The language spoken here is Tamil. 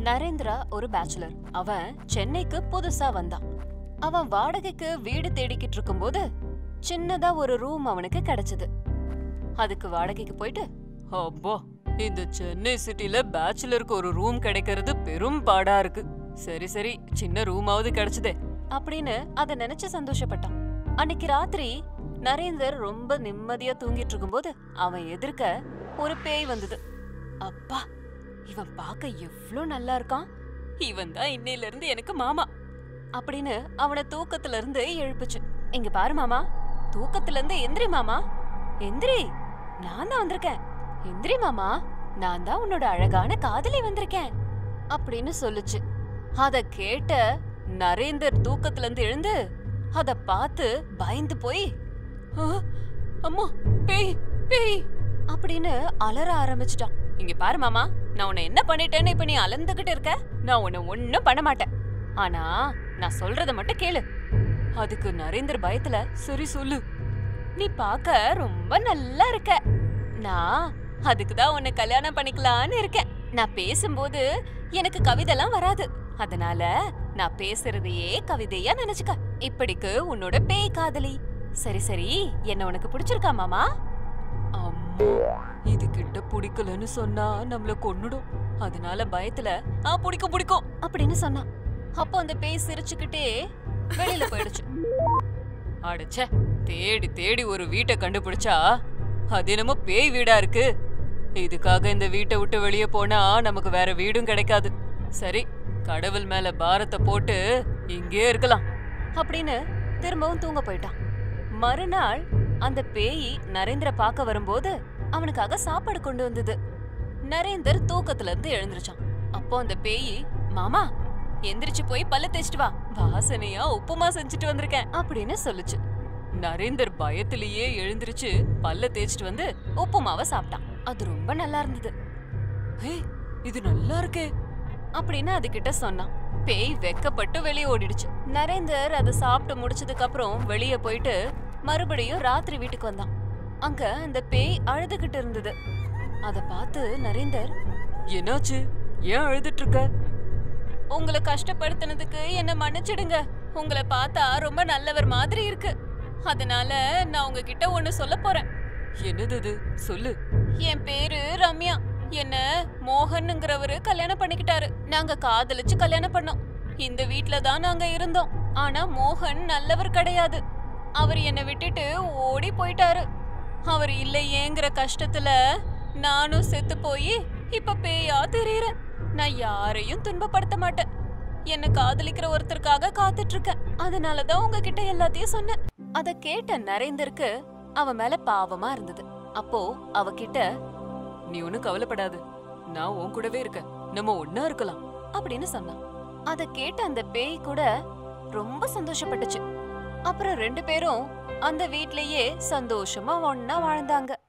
நரேந்திரா ஒரு பேச்சுலர் அவன் சென்னைக்கு புதுசா வந்தான் அவன் வாடகைக்கு வீடு தேடிக்கிட்டு இருக்கும்போது சின்னதா ஒரு ரூம் அவனுக்கு கிடைச்சது அதுக்கு வாடகைக்கு போயிட்டு அப்பா இந்த சென்னை சிட்டில பேச்சுலருக்கு ஒரு ரூம் கிடைக்கிறது பெரும் பாடா இருக்கு சரி சரி சின்ன ரூமாவது கிடைச்சதே அப்படின்னு அத நினைச்சு சந்தோஷப்பட்டான் அன்னைக்கு ராத்திரி நரேந்தர் ரொம்ப நிம்மதியா தூங்கிட்டு இருக்கும்போது அவன் எதிர்க்க ஒரு பேய் வந்தது அப்பா இவன் பார்க்க எவ்ளோ நல்லா இருக்கான் இவன் தான் இன்னையில இருந்து எனக்கு மாமா அப்படின்னு அவனை தூக்கத்துல இருந்து எழுப்புச்சு இங்க பாரு மாமா தூக்கத்துல இருந்து எந்திரி மாமா எந்திரி நான் தான் வந்திருக்கேன் எந்திரி மாமா நான் தான் உன்னோட அழகான காதலி வந்திருக்கேன் அப்படின்னு சொல்லுச்சு அத கேட்ட நரேந்தர் தூக்கத்துல இருந்து எழுந்து அத பார்த்து பயந்து போய் "ஆ, அம்மா பேய் பேய் அப்படின்னு அலற ஆரம்பிச்சிட்டான் இங்க பாரு மாமா நான் உன்னை என்ன பண்ணிட்டேன்னு இப்ப நீ அலந்துகிட்டு இருக்க நான் உன்னை ஒன்னும் பண்ண மாட்டேன் ஆனா நான் சொல்றத மட்டும் கேளு அதுக்கு நரேந்தர் பயத்துல சரி சொல்லு நீ பார்க்க ரொம்ப நல்லா இருக்க நான் அதுக்கு தான் உன்னை கல்யாணம் பண்ணிக்கலான்னு இருக்கேன் நான் பேசும்போது எனக்கு கவிதைலாம் வராது அதனால நான் பேசுறதையே கவிதையா நினைச்சுக்க இப்படிக்கு உன்னோட பேய் காதலி சரி சரி என்ன உனக்கு பிடிச்சிருக்கா மாமா அம்மா இது கிட்ட பிடிக்கலன்னு சொன்னா நம்மள கொன்னுடும் அதனால பயத்துல ஆ பிடிக்கும் பிடிக்கும் அப்படின்னு சொன்னான் அப்போ அந்த பேய் சிரிச்சுக்கிட்டே வெளியில போயிடுச்சு அடச்சே தேடி தேடி ஒரு வீட்டை கண்டுபிடிச்சா அது என்னமோ பேய் வீடா இருக்கு இதுக்காக இந்த வீட்டை விட்டு வெளியே போனா நமக்கு வேற வீடும் கிடைக்காது சரி கடவுள் மேல பாரத்தை போட்டு இங்கே இருக்கலாம் அப்படின்னு திரும்பவும் தூங்க போயிட்டான் மறுநாள் அந்த பேய் நரேந்திர பார்க்க வரும்போது அவனுக்காக சாப்பாடு கொண்டு வந்தது நரேந்தர் தூக்கத்துல இருந்து எழுந்திருச்சான் அப்போ அந்த பேய் மாமா எந்திரிச்சு போய் பல்ல தேய்ச்சிட்டு வா வாசனையா உப்புமா செஞ்சுட்டு வந்திருக்கேன் அப்படின்னு சொல்லுச்சு நரேந்தர் பயத்திலேயே எழுந்திருச்சு பல்ல தேய்ச்சிட்டு வந்து உப்புமாவை சாப்பிட்டான் அது ரொம்ப நல்லா இருந்தது ஹே இது நல்லா இருக்கே அப்படின்னு அதுகிட்ட சொன்னான் பேய் வெக்கப்பட்டு வெளியே ஓடிடுச்சு நரேந்தர் அதை சாப்பிட்டு முடிச்சதுக்கு அப்புறம் வெளியே போயிட்டு மறுபடியும் ராத்திரி வீட்டுக்கு வந்தான் அங்க அந்த பேய் அழுதுகிட்டு இருந்தது அத பார்த்து நரேந்தர் என்னாச்சு ஏன் அழுதுட்டு இருக்க உங்களை கஷ்டப்படுத்தினதுக்கு என்ன மன்னிச்சிடுங்க உங்களை பார்த்தா ரொம்ப நல்லவர் மாதிரி இருக்கு அதனால நான் உங்ககிட்ட ஒண்ணு சொல்ல போறேன் என்னது இது சொல்லு என் பேரு ரம்யா என்ன மோகன்ங்கிறவரு கல்யாணம் பண்ணிக்கிட்டாரு நாங்க காதலிச்சு கல்யாணம் பண்ணோம் இந்த வீட்ல தான் நாங்க இருந்தோம் ஆனா மோகன் நல்லவர் கிடையாது அவர் என்னை விட்டுட்டு ஓடி போயிட்டாரு அவர் இல்லையேங்கிற கஷ்டத்துல நானும் செத்து போய் இப்ப பேயா தெரியுறேன் நான் யாரையும் துன்பப்படுத்த மாட்டேன் என்ன காதலிக்கிற ஒருத்தருக்காக காத்துட்டு இருக்கேன் அதனாலதான் உங்ககிட்ட எல்லாத்தையும் சொன்னேன் அத கேட்ட நரேந்தருக்கு அவன் மேல பாவமா இருந்தது அப்போ அவகிட்ட நீ ஒன்னும் கவலைப்படாத நான் உன் கூடவே இருக்கேன் நம்ம ஒன்னா இருக்கலாம் அப்படின்னு சொன்னான் அத கேட்ட அந்த பேய் கூட ரொம்ப சந்தோஷப்பட்டுச்சு அப்புறம் ரெண்டு பேரும் அந்த வீட்லயே சந்தோஷமா ஒன்னா வாழ்ந்தாங்க